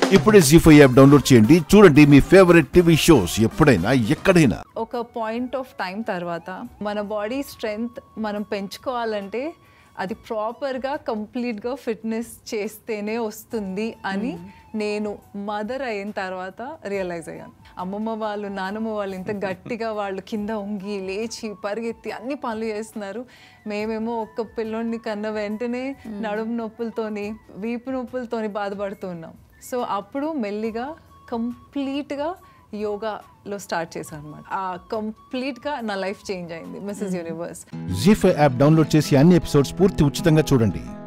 ఇప్పుడే G five app download చేయండి చూడండి మీ ఫేవరెట్ టీవీ షోస్ ఎప్పుడైనా ఎక్కడైనా ఒక పాయింట్ ఆఫ్ టైం తర్వాత మన బాడీ స్ట్రెంగ్త్ మనం పెంచుకోవాలంటే అది ప్రాపర్గా కంప్లీట్గా ఫిట్నెస్ చేస్తేనే వస్తుంది అని నేను మదర్ అయిన తర్వాత రియలైజ్ అయ్యాను అమ్మమ్మ వాళ్ళు నానమ్మ వాళ్ళు ఇంత గట్టిగా వాళ్ళు కింద ఉంగి లేచి పరిగెత్తి అన్ని పనులు చేస్తున్నారు మేమేమో ఒక్క పిల్లోడిని కన్న వెంటనే నడుము నొప్పులతోని వీపు నొప్పులతోని బాధపడుతున్నాం సో అప్పుడు మెల్లిగా కంప్లీట్గా యోగాలో స్టార్ట్ చేశాను అనమాట ఆ కంప్లీట్గా నా లైఫ్ చేంజ్ అయింది Mrs universe Zee five app download చేసి అన్ని ఎపిసోడ్స్ పూర్తి ఉచితంగా చూడండి